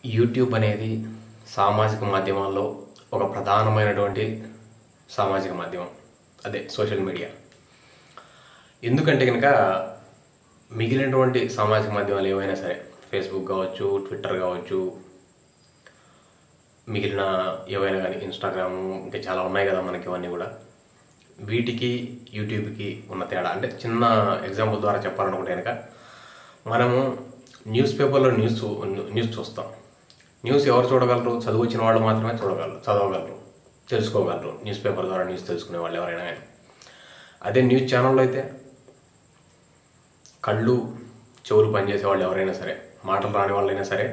YouTube అనేది సామాజిక మాధ్యమాల్లో ఒక ప్రధానమైనటువంటి సామాజిక మాధ్యమం అదే సోషల్ మీడియా ఎందుకంటే కనుక మిగిలినటువంటి సామాజిక మాధ్యమాలు ఏవైనా సరే ఫేస్బుక్ కావచ్చు ట్విట్టర్ కావచ్చు మిగిలిన ఏవైనా కానీ ఇన్స్టాగ్రామ్ ఇంకా చాలా ఉన్నాయి కదా మనకి ఇవన్నీ కూడా వీటికి యూట్యూబ్కి ఉన్న తేడా అంటే చిన్న ఎగ్జాంపుల్ ద్వారా చెప్పాలనుకుంటే కనుక మనము న్యూస్ పేపర్లో న్యూస్ చూ- న్యూస్ చూస్తాం న్యూస్ ఎవరు చూడగలరు చదువు వచ్చిన వాళ్ళు మాత్రమే చూడగలరు చదవగలరు తెలుసుకోగలరు న్యూస్ పేపర్ ద్వారా న్యూస్ తెలుసుకునే వాళ్ళు ఎవరైనా కానీ అదే న్యూస్ ఛానల్లో అయితే కళ్ళు చెవులు పనిచేసే వాళ్ళు ఎవరైనా సరే మాటలు రాని వాళ్ళైనా సరే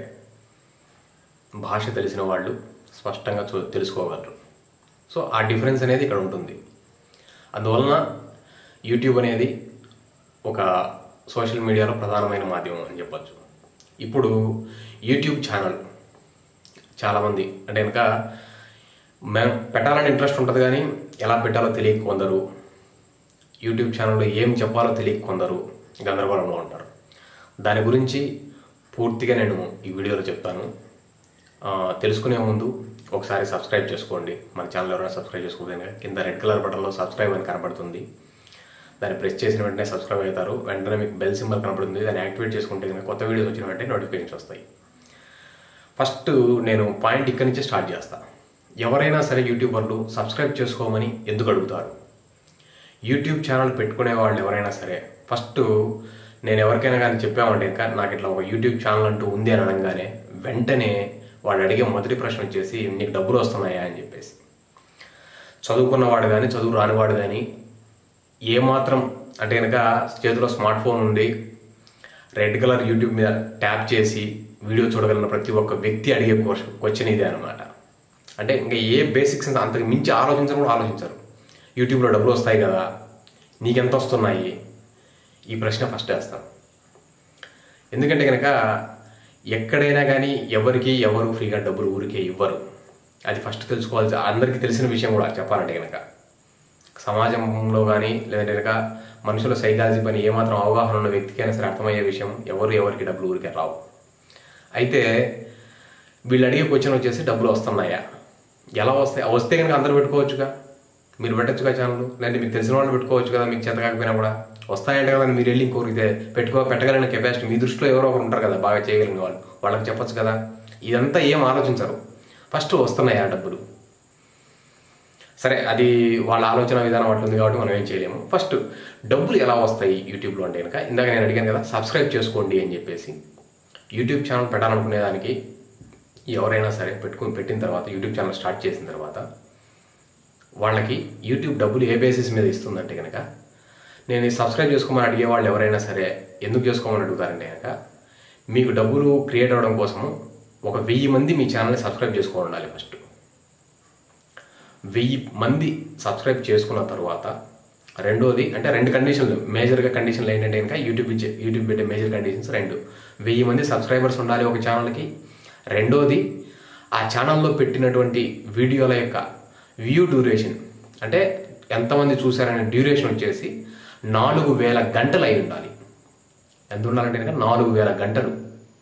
భాష తెలిసిన వాళ్ళు స్పష్టంగా చూ తెలుసుకోగలరు సో ఆ డిఫరెన్స్ అనేది ఇక్కడ ఉంటుంది అందువలన యూట్యూబ్ అనేది ఒక సోషల్ మీడియాలో ప్రధానమైన మాధ్యమం అని చెప్పొచ్చు ఇప్పుడు యూట్యూబ్ ఛానల్ చాలామంది అంటే కనుక మేము పెట్టాలని ఇంట్రెస్ట్ ఉంటుంది కానీ ఎలా పెట్టాలో తెలియక కొందరు యూట్యూబ్ ఛానల్లో ఏం చెప్పాలో తెలియక కొందరు గందరగోళంలో ఉంటారు దాని గురించి పూర్తిగా నేను ఈ వీడియోలో చెప్తాను ఆ, తెలుసుకునే ముందు ఒకసారి సబ్స్క్రైబ్ చేసుకోండి మన ఛానల్ ఎవరైనా సబ్స్క్రైబ్ చేసుకోకపోతే కింద రెడ్ కలర్ బటన్లో సబ్స్క్రైబ్ అని కనబడుతుంది దాన్ని ప్రెస్ చేసిన వెంటనే సబ్స్క్రైబ్ అవుతారు వెంటనే మీకు బెల్ సింబల్ కనబడుతుంది దాన్ని యాక్టివేట్ చేసుకుంటే కనుక కొత్త వీడియోస్ వచ్చిన వెంటనే నోటిఫికేషన్స్ వస్తాయి ఫస్ట్ నేను పాయింట్ ఇక్కడి నుంచి స్టార్ట్ చేస్తా ఎవరైనా సరే యూట్యూబర్లు సబ్స్క్రైబ్ చేసుకోమని ఎందుకు అడుగుతారు యూట్యూబ్ ఛానల్ పెట్టుకునే వాళ్ళు ఎవరైనా సరే ఫస్ట్ నేను ఎవరికైనా కానీ చెప్పామంటే ఇంకా నాకు ఇట్లా ఒక యూట్యూబ్ ఛానల్ అంటూ ఉంది అని అనగానే వెంటనే వాడు అడిగే మొదటి ప్రశ్న వచ్చేసి నీకు డబ్బులు వస్తున్నాయా అని చెప్పేసి చదువుకున్నవాడు కానీ చదువు రానివాడు కానీ ఏమాత్రం అంటే కనుక చేతిలో స్మార్ట్ ఫోన్ ఉండి రెడ్ కలర్ యూట్యూబ్ మీద ట్యాప్ చేసి వీడియో చూడగలిగిన ప్రతి ఒక్క వ్యక్తి అడిగే క్వశ్చన్ ఇదే అనమాట అంటే ఇంకా ఏ బేసిక్స్ అంతకు మించి ఆలోచించడం కూడా ఆలోచించరు యూట్యూబ్లో డబ్బులు వస్తాయి కదా నీకెంత వస్తున్నాయి ఈ ప్రశ్న ఫస్ట్ వేస్తాం ఎందుకంటే కనుక ఎక్కడైనా కానీ ఎవరికి ఎవరు ఫ్రీగా డబ్బులు ఊరికే ఇవ్వరు అది ఫస్ట్ తెలుసుకోవాల్సి అందరికీ తెలిసిన విషయం కూడా చెప్పాలంటే కనుక సమాజంలో కానీ లేదంటే కనుక మనుషుల సైకాలజీ పని ఏమాత్రం అవగాహన ఉన్న వ్యక్తికైనా సరే అర్థమయ్యే విషయం ఎవరు ఎవరికి డబ్బులు ఊరికే రావు అయితే వీళ్ళు అడిగే క్వశ్చన్ వచ్చేసి డబ్బులు వస్తున్నాయా ఎలా వస్తాయి వస్తే కనుక అందరూ పెట్టుకోవచ్చుగా మీరు పెట్టచ్చుగా ఛానల్ లేదంటే మీకు తెలిసిన వాళ్ళు పెట్టుకోవచ్చు కదా మీకు చేత కాకపోయినా కూడా వస్తాయంటే కదా మీరు వెళ్ళి ఇంకోరికి పెట్టుకో పెట్టగలిగిన కెపాసిటీ మీ దృష్టిలో ఎవరో ఒకరు ఉంటారు కదా బాగా చేయగలిగిన వాళ్ళు వాళ్ళకి చెప్పొచ్చు కదా ఇదంతా ఏం ఆలోచించరు ఫస్ట్ వస్తున్నాయా డబ్బులు సరే అది వాళ్ళ ఆలోచన విధానం అట్లా ఉంది కాబట్టి మనం ఏం చేయలేము ఫస్ట్ డబ్బులు ఎలా వస్తాయి యూట్యూబ్లో అంటే కనుక ఇందాక నేను అడిగాను కదా సబ్స్క్రైబ్ చేసుకోండి అని చెప్పేసి యూట్యూబ్ ఛానల్ పెట్టాలనుకునే దానికి ఎవరైనా సరే పెట్టుకుని పెట్టిన తర్వాత యూట్యూబ్ ఛానల్ స్టార్ట్ చేసిన తర్వాత వాళ్ళకి యూట్యూబ్ డబ్బులు ఏ బేసిస్ మీద ఇస్తుందంటే కనుక నేను ఈ సబ్స్క్రైబ్ చేసుకోమని అడిగే వాళ్ళు ఎవరైనా సరే ఎందుకు చేసుకోమని అడుగుతారంటే కనుక మీకు డబ్బులు క్రియేట్ అవ్వడం కోసము ఒక వెయ్యి మంది మీ ఛానల్ని సబ్స్క్రైబ్ చేసుకోవాలి ఉండాలి ఫస్ట్ వెయ్యి మంది సబ్స్క్రైబ్ చేసుకున్న తర్వాత రెండోది అంటే రెండు కండిషన్లు మేజర్గా కండిషన్లు ఏంటంటే కనుక యూట్యూబ్ ఇచ్చే యూట్యూబ్ పెట్టే మేజర్ కండిషన్స్ రెండు వెయ్యి మంది సబ్స్క్రైబర్స్ ఉండాలి ఒక ఛానల్కి రెండోది ఆ ఛానల్లో పెట్టినటువంటి వీడియోల యొక్క వ్యూ డ్యూరేషన్ అంటే ఎంతమంది చూశారనే డ్యూరేషన్ వచ్చేసి నాలుగు వేల గంటలు అయి ఉండాలి ఎంత ఉండాలంటే కనుక నాలుగు వేల గంటలు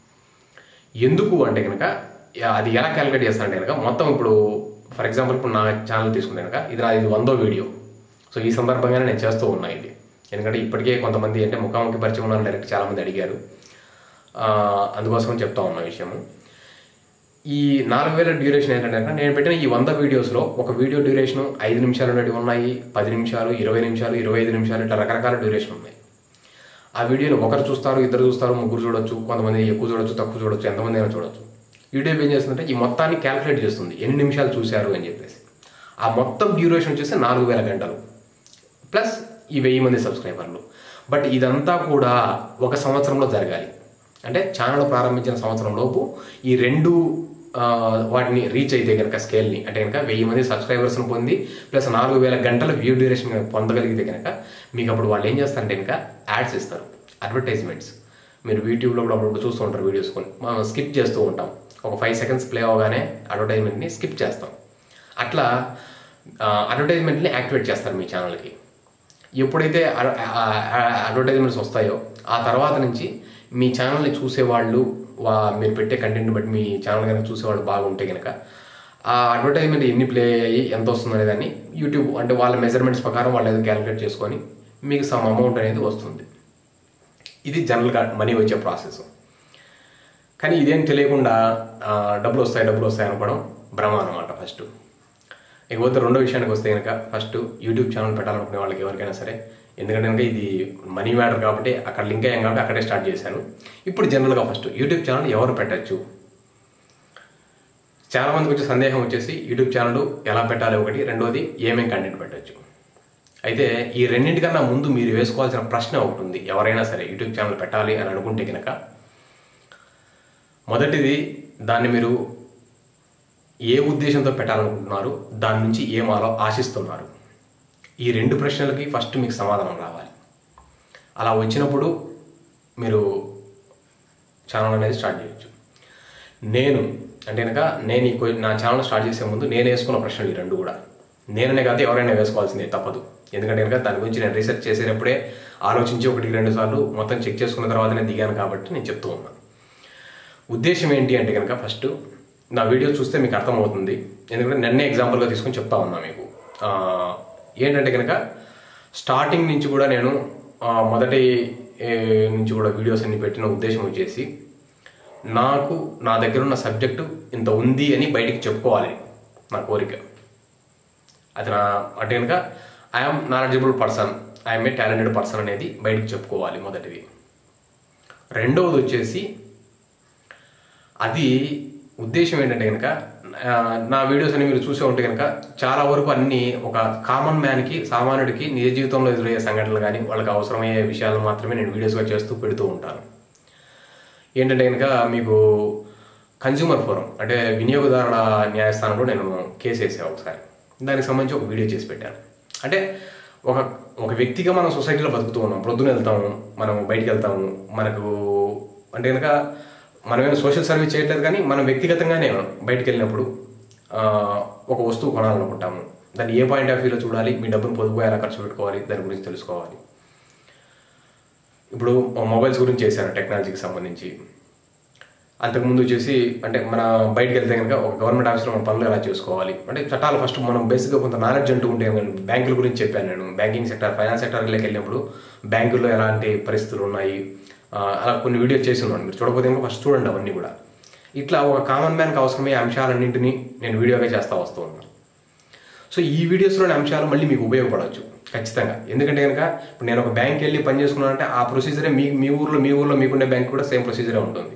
ఎందుకు అంటే కనుక అది ఎలా క్యాలిక్యులేట్ చేస్తానంటే కనుక మొత్తం ఇప్పుడు ఫర్ ఎగ్జాంపుల్ ఇప్పుడు నా ఛానల్ తీసుకుంటే కనుక ఇది నా ఇది వందో వీడియో సో ఈ సందర్భంగానే నేను చేస్తూ ఉన్నా ఇది ఎందుకంటే ఇప్పటికే కొంతమంది అంటే ముఖాముఖి పరిచయం ఉన్న డైరెక్ట్ చాలామంది అడిగారు ఆ, అందుకోసం చెప్తా ఉన్న విషయము ఈ నాలుగు వేల డ్యూరేషన్ ఏంటంటే కనుక నేను పెట్టిన ఈ వంద వీడియోస్లో ఒక వీడియో డ్యూరేషన్ ఐదు నిమిషాలు ఉన్నవి ఉన్నాయి పది నిమిషాలు ఇరవై నిమిషాలు ఇరవై ఐదు నిమిషాలు ఇట్లా రకరకాల డ్యూరేషన్ ఉన్నాయి ఆ వీడియోని ఒకరు చూస్తారు ఇద్దరు చూస్తారు ముగ్గురు చూడొచ్చు కొంతమంది ఎక్కువ చూడొచ్చు తక్కువ చూడొచ్చు ఎంతమంది అయినా చూడొచ్చు యూట్యూబ్ ఏం చేస్తుందంటే ఈ మొత్తాన్ని క్యాలిక్యులేట్ చేస్తుంది ఎన్ని నిమిషాలు చూశారు అని చెప్పేసి ఆ మొత్తం డ్యూరేషన్ వచ్చేసి నాలుగు వేల గంటలు ప్లస్ ఈ వెయ్యి మంది సబ్స్క్రైబర్లు బట్ ఇదంతా కూడా ఒక సంవత్సరంలో జరగాలి అంటే ఛానల్ ప్రారంభించిన సంవత్సరం లోపు ఈ రెండు ఆ, వాటిని రీచ్ అయితే కనుక స్కేల్ని అంటే కనుక వెయ్యి మంది సబ్స్క్రైబర్స్ని పొంది ప్లస్ నాలుగు వేల గంటల వ్యూ డ్యూరేషన్ పొందగలిగితే కనుక మీకు అప్పుడు వాళ్ళు ఏం చేస్తారంటే కనుక యాడ్స్ ఇస్తారు అడ్వర్టైజ్మెంట్స్ మీరు యూట్యూబ్లో కూడా అప్పుడు చూస్తూ ఉంటారు వీడియోస్ కొన్ని మనం స్కిప్ చేస్తూ ఉంటాం ఒక ఫైవ్ సెకండ్స్ ప్లే అవగానే అడ్వర్టైజ్మెంట్ని స్కిప్ చేస్తాం అట్లా అడ్వర్టైజ్మెంట్ని యాక్టివేట్ చేస్తారు మీ ఛానల్కి ఎప్పుడైతే అడ్వర్టైజ్మెంట్స్ వస్తాయో ఆ తర్వాత నుంచి మీ ఛానల్ని చూసేవాళ్ళు వా మీరు పెట్టే కంటెంట్ బట్టి మీ ఛానల్ కనుక చూసేవాళ్ళు బాగుంటే కనుక ఆ అడ్వర్టైజ్మెంట్ ఎన్ని ప్లే అయ్యి ఎంత వస్తుంది అనేదాన్ని యూట్యూబ్ అంటే వాళ్ళ మెజర్మెంట్స్ ప్రకారం వాళ్ళు ఏదో క్యాలిక్యులేట్ చేసుకొని మీకు సమ్ అమౌంట్ అనేది వస్తుంది ఇది జనరల్గా మనీ వచ్చే ప్రాసెస్ కానీ ఇదేం తెలియకుండా ఆ, డబ్బులు వస్తాయి డబ్బులు వస్తాయి అనుకోవడం భ్రమ అనమాట ఫస్ట్ ఇకపోతే రెండో విషయానికి వస్తే కనుక ఫస్ట్ యూట్యూబ్ ఛానల్ పెట్టాలనుకునే వాళ్ళకి ఎవరికైనా సరే ఎందుకంటే కనుక ఇది మనీ మ్యాటర్ కాబట్టి అక్కడ లింక్ అయ్యాం కాబట్టి అక్కడే స్టార్ట్ చేశాను ఇప్పుడు జనరల్గా ఫస్ట్ యూట్యూబ్ ఛానల్ ఎవరు పెట్టచ్చు చాలా మందికి వచ్చే సందేహం వచ్చేసి యూట్యూబ్ ఛానల్ ఎలా పెట్టాలి ఒకటి రెండోది ఏమేం కంటెంట్ పెట్టచ్చు అయితే ఈ రెండింటికన్నా ముందు మీరు వేసుకోవాల్సిన ప్రశ్న ఒకటి ఉంది ఎవరైనా సరే యూట్యూబ్ ఛానల్ పెట్టాలి అని అనుకుంటే కనుక మొదటిది దాన్ని మీరు ఏ ఉద్దేశంతో పెట్టాలనుకుంటున్నారు దాని నుంచి ఏం ఆలో ఆశిస్తున్నారు ఈ రెండు ప్రశ్నలకి ఫస్ట్ మీకు సమాధానం రావాలి అలా వచ్చినప్పుడు మీరు ఛానల్ అనేది స్టార్ట్ చేయొచ్చు నేను అంటే కనుక నేను ఈ క్వ- నా ఛానల్ స్టార్ట్ చేసే ముందు నేను వేసుకున్న ప్రశ్నలు ఈ రెండు కూడా నేననే కాదు ఎవరైనా వేసుకోవాల్సిందే తప్పదు ఎందుకంటే కనుక దాని గురించి నేను రీసెర్చ్ చేసేటప్పుడే ఆలోచించి ఒకటికి రెండు సార్లు మొత్తం చెక్ చేసుకున్న తర్వాత నేను దిగాను కాబట్టి నేను చెప్తూ ఉన్నాను ఉద్దేశం ఏంటి అంటే కనుక ఫస్ట్ నా వీడియో చూస్తే మీకు అర్థమవుతుంది ఎందుకంటే నిన్నే ఎగ్జాంపుల్గా తీసుకొని చెప్తా ఉన్నా మీకు ఆ, ఏంటంటే కనుక స్టార్టింగ్ నుంచి కూడా నేను ఆ, మొదటి ఏ, నుంచి కూడా వీడియోస్ అన్ని పెట్టిన ఉద్దేశం వచ్చేసి నాకు నా దగ్గర ఉన్న సబ్జెక్టు ఇంత ఉంది అని బయటికి చెప్పుకోవాలి నా కోరిక అది నా అంటే కనుక I'm knowledgeable person I'm a talented person అనేది బయటికి చెప్పుకోవాలి మొదటిది రెండవది వచ్చేసి అది ఉద్దేశం ఏంటంటే కనుక ఆ, నా వీడియోస్ అని మీరు చూసే ఉంటే కనుక చాలా వరకు అన్ని ఒక కామన్ మ్యాన్కి సామాన్యుడికి నిజ జీవితంలో ఎదురయ్యే సంఘటనలు కానీ వాళ్ళకి అవసరమయ్యే విషయాలు మాత్రమే నేను వీడియోస్గా చేస్తూ పెడుతూ ఉంటాను ఏంటంటే కనుక మీకు కన్జ్యూమర్ ఫోరం అంటే వినియోగదారుల న్యాయస్థానంలో నేను కేసు వేసాను ఒకసారి దానికి సంబంధించి ఒక వీడియో చేసి పెట్టాను అంటే ఒక ఒక వ్యక్తిగా మనం సొసైటీలో బతుకుతూ ఉన్నాం ప్రొద్దున వెళ్తాము మనం బయటికి వెళ్తాము మనకు అంటే కనుక మనమేమైనా సోషల్ సర్వీస్ చేయట్లేదు కానీ మనం వ్యక్తిగతంగానే బయటికి వెళ్ళినప్పుడు ఆ, ఒక వస్తువు కొనాలనుకుంటాము దాన్ని ఏ పాయింట్ ఆఫ్ వ్యూలో చూడాలి మీ డబ్బును పొదుపు ఎలా ఖర్చు పెట్టుకోవాలి దాని గురించి తెలుసుకోవాలి ఇప్పుడు మొబైల్స్ గురించి చేశాను టెక్నాలజీకి సంబంధించి అంతకుముందు వచ్చేసి అంటే మన బయటకు వెళ్తే కనుక ఒక గవర్నమెంట్ ఆఫీస్లో మన పనులు ఎలా చేసుకోవాలి అంటే చట్టాలు ఫస్ట్ మనం బేసిక్గా కొంత నాలెడ్జ్ అంటూ ఉంటే కనుక బ్యాంకుల గురించి చెప్పాను నేను బ్యాంకింగ్ సెక్టర్ ఫైనాన్స్ సెక్టర్లోకి వెళ్ళినప్పుడు బ్యాంకుల్లో ఎలాంటి పరిస్థితులు ఉన్నాయి ఆ, అలా కొన్ని వీడియోస్ చేసి ఉన్నాను మీరు చూడకపోతే కనుక ఫస్ట్ చూడండి అవన్నీ కూడా ఇట్లా ఒక కామన్ మ్యాన్కి అవసరమయ్యే అంశాలన్నింటినీ నేను వీడియోగా చేస్తూ వస్తూ ఉన్నాను సో ఈ వీడియోస్లోని అంశాలు మళ్ళీ మీకు ఉపయోగపడవచ్చు ఖచ్చితంగా ఎందుకంటే కనుక ఇప్పుడు నేను ఒక బ్యాంక్ వెళ్ళి పని చేసుకున్నానంటే ఆ ప్రొసీజరే మీ మీ ఊర్లో మీ ఊర్లో మీకుండే బ్యాంక్ కూడా సేమ్ ప్రొసీజరే ఉంటుంది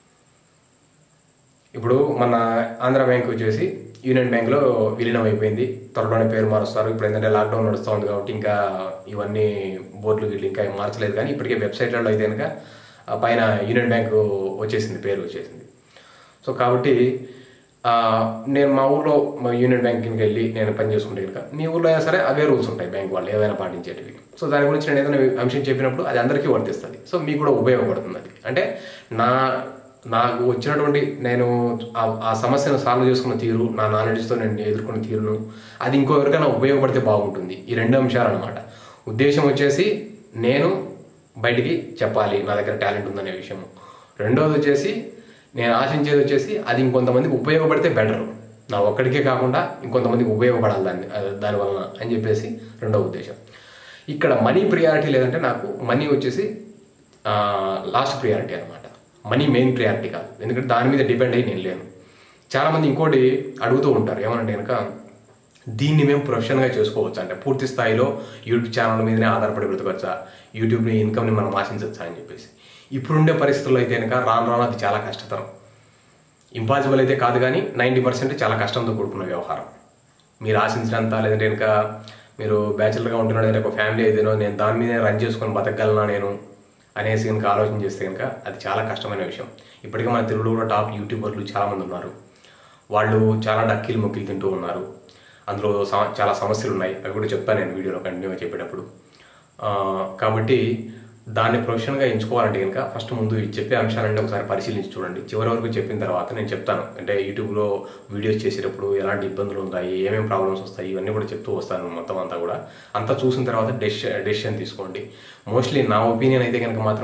ఇప్పుడు మన ఆంధ్ర బ్యాంక్ వచ్చేసి యూనియన్ బ్యాంక్లో విలీనం అయిపోయింది త్వరలోనే పేరు మారుస్తారు ఇప్పుడు ఏంటంటే లాక్డౌన్ నడుస్తూ ఉంది కాబట్టి ఇంకా ఇవన్నీ బోర్డులు గిట్లు ఇంకా ఏం మార్చలేదు కానీ ఇప్పటికే వెబ్సైట్లలో అయితే కనుక ఆ పైన యూనియన్ బ్యాంక్ వచ్చేసింది పేరు వచ్చేసింది సో కాబట్టి ఆ, నేను మా ఊర్లో మా యూనియన్ బ్యాంకింగ్కి వెళ్ళి నేను పని చేసుకుంటే కనుక మీ ఊర్లో అయినా సరే అవే రూల్స్ ఉంటాయి బ్యాంక్ వాళ్ళు ఏదైనా పాటించేటివి సో దాని గురించి నేను ఏదైనా అంశం చెప్పినప్పుడు అది అందరికీ వర్తిస్తుంది సో మీకు కూడా ఉపయోగపడుతుంది అది అంటే నా నాకు వచ్చినటువంటి నేను ఆ- ఆ సమస్యను సాల్వ్ చేసుకున్న తీరు నా నాలెడ్జ్తో నేను ఎదుర్కొన్న తీరును అది ఇంకో ఎవరికైనా ఉపయోగపడితే బాగుంటుంది ఈ రెండు అంశాలు అనమాట ఉద్దేశం వచ్చేసి నేను బయటికి చెప్పాలి నా దగ్గర టాలెంట్ ఉందనే విషయం రెండోది వచ్చేసి నేను ఆశించేది వచ్చేసి అది ఇంకొంతమందికి ఉపయోగపడితే బెటర్ నా ఒక్కడికే కాకుండా ఇంకొంతమందికి ఉపయోగపడాలి దాన్ని అది- దానివలన అని చెప్పేసి రెండో ఉద్దేశం ఇక్కడ మనీ ప్రియారిటీ లేదంటే నాకు మనీ వచ్చేసి లాస్ట్ ప్రియారిటీ అనమాట మనీ మెయిన్ ప్రియారిటీ కాదు ఎందుకంటే దాని మీద డిపెండ్ అయ్యి నేను లేను చాలామంది ఇంకోటి అడుగుతూ ఉంటారు ఏమనంటే కనుక దీన్ని మేము ప్రొఫెషన్గా చేసుకోవచ్చు అంటే పూర్తి స్థాయిలో యూట్యూబ్ ఛానల్ మీదనే ఆధారపడి బ్రతకొచ్చా యూట్యూబ్ని ఇన్కమ్ని మనం ఆశించవచ్చా అని చెప్పేసి ఇప్పుడుండే పరిస్థితుల్లో అయితే కనుక రాను రాను అది చాలా కష్టతరం ఇంపాసిబుల్ అయితే కాదు కానీ నైంటీ పర్సెంట్ చాలా కష్టంతో కూడుకున్న వ్యవహారం మీరు ఆశించినంత లేదంటే కనుక మీరు బ్యాచిలర్గా ఉంటున్నాడు లేదంటే ఒక ఫ్యామిలీ అయితేనో నేను దాని మీదే రన్ చేసుకొని బతకగలనా నేను అనేసి కనుక ఆలోచన చేస్తే కనుక అది చాలా కష్టమైన విషయం ఇప్పటికే మన తెలుగులో కూడా టాప్ యూట్యూబర్లు చాలామంది ఉన్నారు వాళ్ళు చాలా డక్కీలు మొక్కిలు తింటూ ఉన్నారు అందులో సమ- చాలా సమస్యలు ఉన్నాయి అవి కూడా చెప్తాను నేను వీడియోలో కంటిన్యూగా చెప్పేటప్పుడు ఆ, కాబట్టి దాన్ని ప్రొఫెషన్గా ఎంచుకోవాలంటే కనుక ఫస్ట్ ముందు ఈ చెప్పే అంశాలన్నీ ఒకసారి పరిశీలించి చూడండి చివరి వరకు చెప్పిన తర్వాత నేను చెప్తాను అంటే యూట్యూబ్లో వీడియోస్ చేసేటప్పుడు ఎలాంటి ఇబ్బందులు ఉంటాయి ఏమేమి ప్రాబ్లమ్స్ వస్తాయి ఇవన్నీ కూడా చెప్తూ వస్తాను మొత్తం అంతా కూడా అంతా చూసిన తర్వాత డెసిషన్ డెసిషన్ తీసుకోండి మోస్ట్లీ నా ఒపీనియన్ అయితే కనుక మాత్రం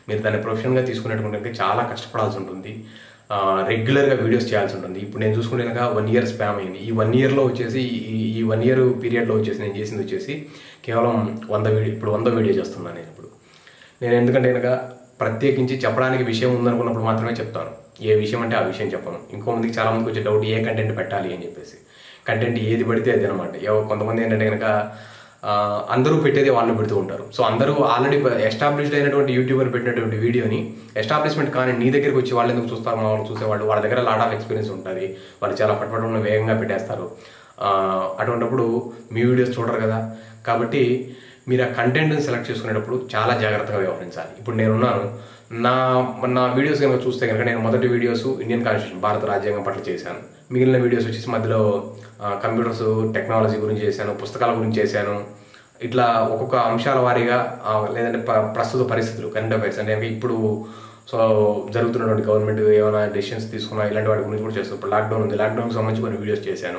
మీరు దాన్ని ప్రొఫెషనల్గా తీసుకునేటువంటి కనుక చాలా కష్టపడాల్సి ఉంటుంది ఆ, రెగ్యులర్గా వీడియోస్ చేయాల్సి ఉంటుంది ఇప్పుడు నేను చూసుకుంటే కనుక వన్ ఇయర్ స్పామ్ అయింది ఈ వన్ ఇయర్లో వచ్చేసి ఈ- ఈ వన్ ఇయర్ పీరియడ్లో వచ్చేసి నేను చేసింది వచ్చేసి కేవలం వంద వీడియో ఇప్పుడు వంద వీడియో చేస్తున్నాను నేను ఇప్పుడు నేను ఎందుకంటే కనుక ప్రత్యేకించి చెప్పడానికి విషయం ఉందనుకున్నప్పుడు మాత్రమే చెప్తాను ఏ విషయం అంటే ఆ విషయం చెప్పను ఇంకో మందికి చాలా మందికి వచ్చే డౌట్ ఏ కంటెంట్ పెట్టాలి అని చెప్పేసి కంటెంట్ ఏది పడితే అది అనమాట ఎవ- కొంతమంది ఏంటంటే కనుక ఆ, అందరూ పెట్టేది వాళ్ళు పెడుతూ ఉంటారు సో అందరూ ఆల్రెడీ ఎస్టాబ్లిష్డ్ అయినటువంటి యూట్యూబర్ పెట్టినటువంటి వీడియోని ఎస్టాబ్లిష్మెంట్ కానీ నీ దగ్గరికి వచ్చి వాళ్ళు ఎందుకు చూస్తారు మా వాళ్ళు చూసేవాళ్ళు వాళ్ళ దగ్గర లాట్ ఆఫ్ ఎక్స్పీరియన్స్ ఉంటుంది వాళ్ళు చాలా పట్టుబడి వేగంగా పెట్టేస్తారు ఆ, అటువంటిప్పుడు మీ వీడియోస్ చూడరు కదా కాబట్టి మీరు ఆ కంటెంట్ని సెలెక్ట్ చేసుకునేటప్పుడు చాలా జాగ్రత్తగా వ్యవహరించాలి ఇప్పుడు నేనున్నాను నా నా వీడియోస్ కనుక చూస్తే కనుక నేను మొదటి వీడియోస్ ఇండియన్ కాన్స్టిట్యూషన్ భారత రాజ్యాంగం పట్ల చేశాను మిగిలిన వీడియోస్ వచ్చేసి మధ్యలో ఆ, కంప్యూటర్స్ టెక్నాలజీ గురించి చేశాను పుస్తకాల గురించి చేశాను ఇట్లా ఒక్కొక్క అంశాల వారీగా ఆ, లేదంటే ప- ప్రస్తుత పరిస్థితులు కరెంట్ అఫైర్స్ అంటే కనుక ఇప్పుడు సో జరుగుతున్నటువంటి గవర్నమెంట్ ఏమైనా డెసిషన్స్ తీసుకున్నా ఇలాంటి వాటి గురించి కూడా చేస్తాను ఇప్పుడు లాక్డౌన్ ఉంది లాక్డౌన్కి సంబంధించి కొన్ని వీడియోస్ చేశాను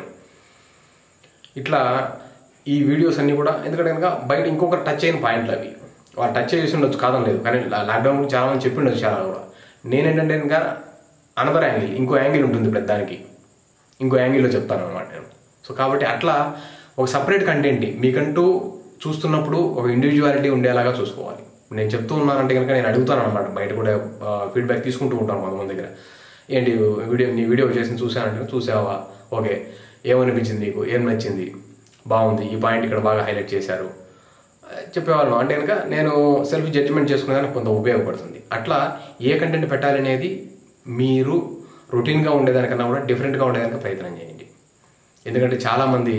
ఇట్లా ఈ వీడియోస్ అన్నీ కూడా ఎందుకంటే కనుక బయట ఇంకొకరు టచ్ అయిన పాయింట్లు అవి వాళ్ళు టచ్ చేసి ఉండొచ్చు కాదని లేదు కానీ లా- లాక్డౌన్ గురించి చాలా మంది చెప్పి ఉండొచ్చు చాలా కూడా నేనేంటంటే కనుక అనదర్ యాంగిల్ ఇంకో యాంగిల్ ఉంటుంది ప్రతి దానికి ఇంకో యాంగిల్లో చెప్తాను అనమాట నేను సో కాబట్టి అట్లా ఒక సపరేట్ కంటెంట్ మీకంటూ చూస్తున్నప్పుడు ఒక ఇండివిజువాలిటీ ఉండేలాగా చూసుకోవాలి నేను చెప్తూ ఉన్నానంటే కనుక నేను అడుగుతాను అనమాట బయట కూడా ఫీడ్బ్యాక్ తీసుకుంటూ ఉంటాను కొంతమంది దగ్గర ఏంటి వీడియో నీ వీడియో చేసి చూసానంటే చూసావా ఓకే ఏమనిపించింది నీకు ఏం నచ్చింది బాగుంది ఈ పాయింట్ ఇక్కడ బాగా హైలైట్ చేశారు చెప్పేవాళ్ళం అంటే కనుక నేను సెల్ఫ్ జడ్జిమెంట్ చేసుకునేదానికి కొంత ఉపయోగపడుతుంది అట్లా ఏ కంటెంట్ పెట్టాలనేది మీరు రొటీన్గా ఉండేదానికన్నా కూడా డిఫరెంట్గా ఉండేదానికి ప్రయత్నం చేయండి ఎందుకంటే చాలామంది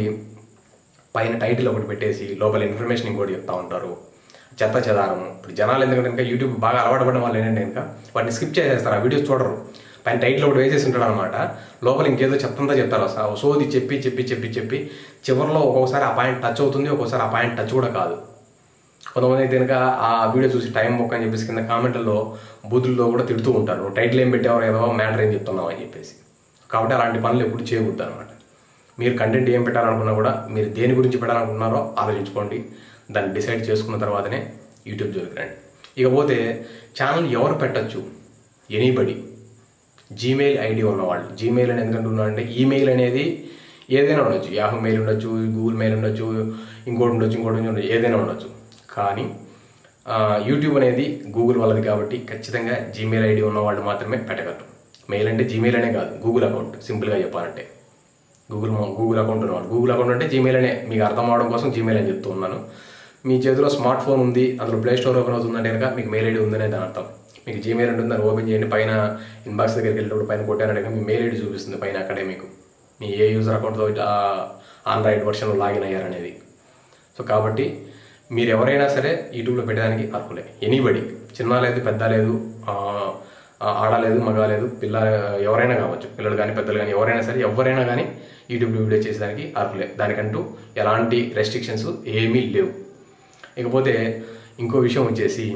పైన టైటిల్ ఒకటి పెట్టేసి లోపల ఇన్ఫర్మేషన్ ఇంకోటి చెప్తా ఉంటారు చెత్త చెదారం ఇప్పుడు జనాలు ఎందుకంటే కనుక యూట్యూబ్ బాగా అలవాటు పడడం వల్ల ఏంటంటే కనుక వాటిని స్కిప్ చేసేస్తారు ఆ వీడియోస్ చూడరు పైన టైటిల్ ఒకటి వేసేసి ఉంటాడు అనమాట లోపల ఇంకేదో చెత్తంతా చెప్తారు అసలు సోది చెప్పి చెప్పి చెప్పి చెప్పి చివరిలో ఒక్కొక్కసారి ఆ పాయింట్ టచ్ అవుతుంది ఒక్కొక్కసారి ఆ పాయింట్ టచ్ కూడా కాదు కొంతమంది అయితే కనుక ఆ వీడియో చూసి టైం బొక్క అని చెప్పేసి కింద కామెంట్లలో బూతుల్లో కూడా తిడుతూ ఉంటారు నువ్వు టైటిల్ ఏం పెట్టావు ఏదో మ్యాటర్ ఏం చెప్తున్నావు అని చెప్పేసి కాబట్టి అలాంటి పనులు ఎప్పుడు చేయకూడదు అనమాట మీరు కంటెంట్ ఏం పెట్టాలనుకున్నా కూడా మీరు దేని గురించి పెట్టాలనుకున్నారో ఆలోచించుకోండి దాన్ని డిసైడ్ చేసుకున్న తర్వాతనే యూట్యూబ్ జోలికి రండి ఇకపోతే ఛానల్ ఎవరు పెట్టచ్చు ఎనీబడి జీమెయిల్ ఐడి ఉన్నవాళ్ళు జీమెయిల్ అని ఎందుకంటున్నా అంటే ఈమెయిల్ అనేది ఏదైనా ఉండొచ్చు యాహూ మెయిల్ ఉండొచ్చు గూగుల్ మెయిల్ ఉండొచ్చు ఇంకోటి ఉండొచ్చు ఇంకోటి ఉండొచ్చు ఏదైనా ఉండొచ్చు కానీ ఆ, యూట్యూబ్ అనేది గూగుల్ వాళ్ళది కాబట్టి ఖచ్చితంగా జీమెయిల్ ఐడి ఉన్న వాళ్ళు మాత్రమే పెట్టగలరు మెయిల్ అంటే జీమెయిల్ అనే కాదు గూగుల్ అకౌంట్ సింపుల్గా చెప్పాలంటే గూగుల్ మా- గూగుల్ అకౌంట్ ఉన్నవాడు గూగుల్ అకౌంట్ అంటే జీమెయిల్ అనే మీకు అర్థం అవడం కోసం జీమెయిల్ అని చెప్తూ ఉన్నాను మీ చేతిలో స్మార్ట్ ఫోన్ ఉంది అందులో ప్లే స్టోర్ ఓపెన్ అవుతుందంటే కనుక మీకు మెయిల్ ఐడి ఉందనే దాని అర్థం మీకు జీమెయిల్ ఉంటుంది దాన్ని ఓపెన్ చేయండి పైన ఇన్బాక్స్ దగ్గరికి వెళ్ళినప్పుడు పైన కొట్టారంటే కనుక మీ మెయిల్ ఐడి చూపిస్తుంది పైన అక్కడే మీకు మీ ఏ యూజర్ అకౌంట్తో ఆండ్రాయిడ్ వర్షన్లో లాగిన్ అయ్యారనేది సో కాబట్టి మీరు ఎవరైనా సరే యూట్యూబ్లో పెట్టడానికి అర్హులే ఎనీబడి చిన్న లేదు పెద్ద లేదు ఆ, ఆ, ఆడ లేదు మగ లేదు పిల్ల ఎవరైనా కావచ్చు పిల్లలు కానీ పెద్దలు కానీ ఎవరైనా సరే ఎవరైనా కానీ యూట్యూబ్లో వీడియో చేసేదానికి అర్హులే దానికంటూ ఎలాంటి రెస్ట్రిక్షన్స్ ఏమీ లేవు ఇకపోతే ఇంకో విషయం వచ్చేసి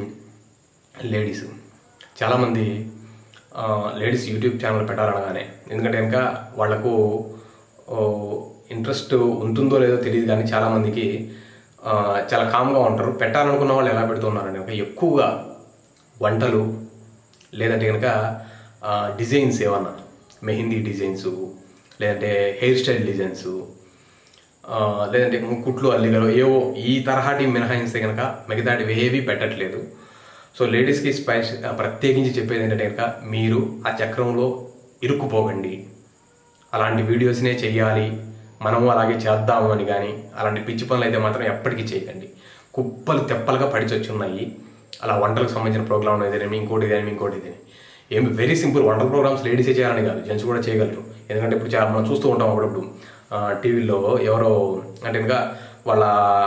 లేడీస్ చాలామంది లేడీస్ యూట్యూబ్ ఛానల్ పెట్టాలనగానే ఎందుకంటే కనుక వాళ్లకు ఇంట్రెస్ట్ ఉంటుందో లేదో తెలియదు కానీ చాలామందికి ఆ, చాలా కామ్గా ఉంటారు పెట్టాలనుకున్న వాళ్ళు ఎలా పెడుతున్నారంటే కనుక ఎక్కువగా వంటలు లేదంటే కనుక డిజైన్స్ ఏమన్నా మెహందీ డిజైన్స్ లేదంటే హెయిర్ స్టైల్ డిజైన్స్ ఆ, లేదంటే కుట్లు అల్లిగలు ఏవో ఈ తరహాటి మినహాయిస్తే కనుక మిగతాటివి ఏవి పెట్టట్లేదు సో లేడీస్కి స్పైస్ ప్రత్యేకించి చెప్పేది ఏంటంటే కనుక మీరు ఆ చక్రంలో ఇరుక్కుపోకండి అలాంటి వీడియోస్నే చెయ్యాలి మనము అలాగే చేద్దాము అని కానీ అలాంటి పిచ్చి పనులు అయితే మాత్రం ఎప్పటికీ చేయకండి కుప్పలు తెప్పలుగా పడిచొచ్చి ఉన్నాయి అలా వంటలకు సంబంధించిన ప్రోగ్రామ్ ఏదైనా ఇంకోటి ఇదేమి ఇంకోటి ఇదేమి ఏమి వెరీ సింపుల్ వంటల ప్రోగ్రామ్స్ లేడీసే చేయాలని కాదు జెంట్స్ కూడా చేయగలరు ఎందుకంటే ఇప్పుడు చాలా మనం చూస్తూ ఉంటాం అప్పుడప్పుడు టీవీలో ఎవరో అంటే ఇంకా వాళ్ళ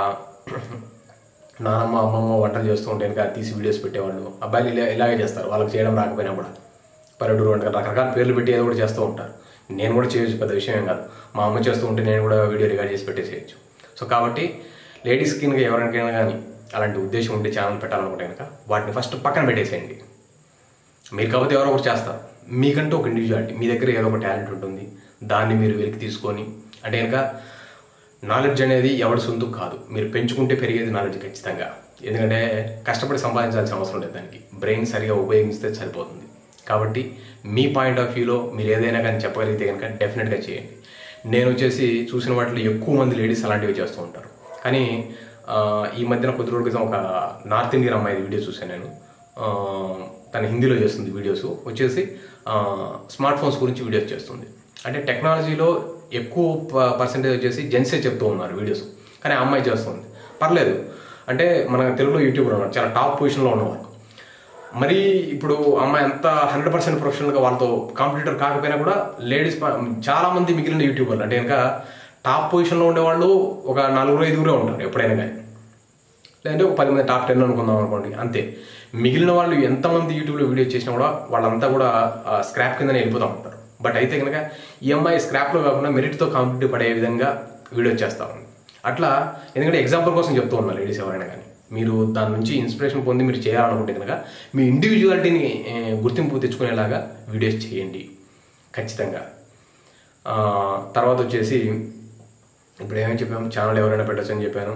నానమ్మ అమ్మమ్మ వంటలు చేస్తూ ఉంటే ఇంకా తీసి వీడియోస్ పెట్టేవాళ్ళు అబ్బాయిలు ఇలా ఇలాగే చేస్తారు వాళ్ళకి చేయడం రాకపోయినా కూడా పల్లెటూరు వంటకాలు రకరకాల పేర్లు పెట్టి ఏదో కూడా చేస్తూ ఉంటారు నేను కూడా చేయొచ్చు పెద్ద విషయం ఏం కాదు మా అమ్మ చేస్తూ ఉంటే నేను కూడా వీడియో రికార్డ్ చేసి పెట్టేసేయచ్చు సో కాబట్టి లేడీస్కి కనుక ఎవరికైనా కానీ అలాంటి ఉద్దేశం ఉంటే ఛానల్ పెట్టాలనుకుంటే కనుక వాటిని ఫస్ట్ పక్కన పెట్టేసేయండి మీరు కాకపోతే ఎవరో ఒకటి చేస్తారు మీకంటూ ఒక ఇండివిజువాలిటీ మీ దగ్గర ఏదో ఒక టాలెంట్ ఉంటుంది దాన్ని మీరు వెలికి తీసుకొని అంటే కనుక నాలెడ్జ్ అనేది ఎవరి సొంతం కాదు మీరు పెంచుకుంటే పెరిగేది నాలెడ్జ్ ఖచ్చితంగా ఎందుకంటే కష్టపడి సంపాదించాల్సిన అవసరం లేదు దానికి బ్రెయిన్ సరిగా ఉపయోగిస్తే సరిపోతుంది కాబట్టి మీ పాయింట్ ఆఫ్ వ్యూలో మీరు ఏదైనా కానీ చెప్పగలిగితే కనుక డెఫినెట్గా చేయండి నేను వచ్చేసి చూసిన వాటిలో ఎక్కువ మంది లేడీస్ అలాంటివి చేస్తూ ఉంటారు కానీ ఆ, ఈ మధ్యన కొద్ది రోజుల క్రితం ఒక నార్త్ ఇండియన్ అమ్మాయి వీడియో చూశాను నేను ఆ, తను హిందీలో చేస్తుంది వీడియోస్ వచ్చేసి ఆ, స్మార్ట్ ఫోన్స్ గురించి వీడియోస్ చేస్తుంది అంటే టెక్నాలజీలో ఎక్కువ ప- పర్సెంటేజ్ వచ్చేసి జెంట్సే చెప్తూ ఉన్నారు వీడియోస్ కానీ ఆ అమ్మాయి చేస్తుంది పర్లేదు అంటే మన తెలుగులో యూట్యూబర్ ఉన్నారు చాలా టాప్ పొజిషన్లో ఉన్నవారు మరి ఇప్పుడు అమ్మాయి ఎంత హండ్రెడ్ పర్సెంట్ ప్రొఫెషనల్గా వాళ్ళతో కాంపిటీటర్ కాకపోయినా కూడా లేడీస్ చాలా మంది మిగిలిన యూట్యూబర్లు అంటే ఇంకా టాప్ పొజిషన్లో ఉండేవాళ్ళు ఒక నలుగురు ఐదుగురే ఉంటారు ఎప్పుడైనా కానీ లేదంటే ఒక పది మంది టాప్ టెన్ అనుకుందాం అనుకోండి అంతే మిగిలిన వాళ్ళు ఎంతమంది యూట్యూబ్లో వీడియో చేసినా కూడా వాళ్ళంతా కూడా స్క్రాప్ కిందనే వెళ్ళిపోతూ ఉంటారు బట్ అయితే కనుక ఈ అమ్మాయి స్క్రాప్లో కాకుండా మెరిట్తో కాంపిటేటివ్ పడే విధంగా వీడియో చేస్తూ ఉంది అట్లా ఎందుకంటే ఎగ్జాంపుల్ కోసం చెప్తూ ఉన్నారు లేడీస్ ఎవరైనా కానీ మీరు దాని నుంచి ఇన్స్పిరేషన్ పొంది మీరు చేయాలనుకుంటే కనుక మీ ఇండివిజువాలిటీని ఏ, గుర్తింపు తెచ్చుకునేలాగా వీడియోస్ చేయండి ఖచ్చితంగా ఆ, తర్వాత వచ్చేసి ఇప్పుడు ఏమేమి చెప్పాము ఛానల్ ఎవరైనా పెట్టచ్చు అని చెప్పాను